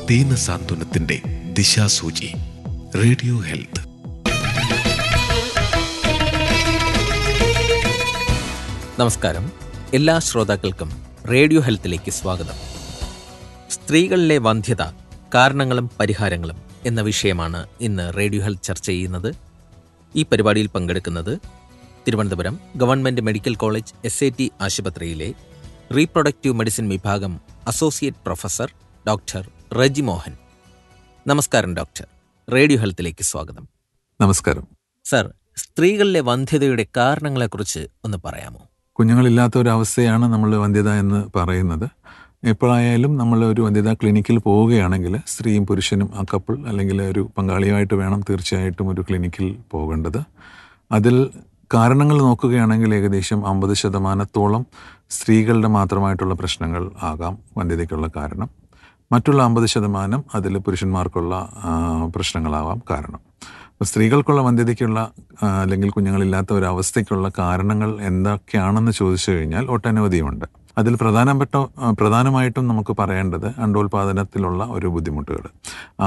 ദീനസാന്ത്വനത്തിന്റെ ദിശാസൂചി radio health നമസ്കാരം എല്ലാ ശ്രോതാക്കൾക്കും റേഡിയോ ഹെൽത്തിലേക്ക് സ്വാഗതം സ്ത്രീകളിലെ വന്ധ്യത കാരണങ്ങളും പരിഹാരങ്ങളും എന്ന വിഷയമാണ് ഇന്ന് റേഡിയോ ഹെൽത്ത് ചർച്ച ചെയ്യുന്നത് ഈ പരിപാടിയിൽ പങ്കെടുക്കുന്നത് Thiruvananthapuram government medical college S A T ആശുപത്രിയിലെ റീപ്രൊഡക്റ്റീവ് മെഡിസിൻ വിഭാഗം associate professor doctor Reji Mohan നമസ്കാരം ഡോക്ടർ റേഡിയോ ഹെൽത്തിലേക്ക് സ്വാഗതം നമസ്കാരം സർ സ്ത്രീകളിലെ വന്ധ്യതയുടെ കാരണങ്ങളെക്കുറിച്ച് ഒന്ന് പറയാമോ കുഞ്ഞുങ്ങളില്ലാത്ത ഒരു അവസ്ഥയാണ് നമ്മൾ വന്ധ്യത എന്ന് പറയുന്നത് എപ്പോഴായാലും നമ്മൾ ഒരു വന്ധ്യതാ ക്ലിനിക്കിൽ പോവുകയാണെങ്കിൽ സ്ത്രീയും പുരുഷനും ആ കപ്പിൾ അല്ലെങ്കിൽ ഒരു പങ്കാളിയായിട്ട് വേണം തീർച്ചയായിട്ടും ഒരു ക്ലിനിക്കിൽ പോകേണ്ടത് അതിൽ കാരണങ്ങൾ നോക്കുകയാണെങ്കിൽ ഏകദേശം അമ്പത് ശതമാനത്തോളം സ്ത്രീകളുടെ മാത്രമായിട്ടുള്ള പ്രശ്നങ്ങൾ ആകാം വന്ധ്യതയ്ക്കുള്ള കാരണം മറ്റുള്ള അമ്പത് ശതമാനം അതിൽ പുരുഷന്മാർക്കുള്ള ആ, പ്രശ്നങ്ങളാവാം കാരണം അപ്പോൾ സ്ത്രീകൾക്കുള്ള വന്ധ്യതയ്ക്കുള്ള ആ, അല്ലെങ്കിൽ കുഞ്ഞുങ്ങളില്ലാത്ത ഒരു അവസ്ഥയ്ക്കുള്ള കാരണങ്ങൾ എന്തൊക്കെയാണെന്ന് ചോദിച്ചു കഴിഞ്ഞാൽ ഒട്ടനവധിയുണ്ട് അതിൽ പ്രധാനപ്പെട്ട ആ, പ്രധാനമായിട്ടും നമുക്ക് പറയേണ്ടത് അണ്ടോൽപാദനത്തിലുള്ള ഒരു ബുദ്ധിമുട്ടുകൾ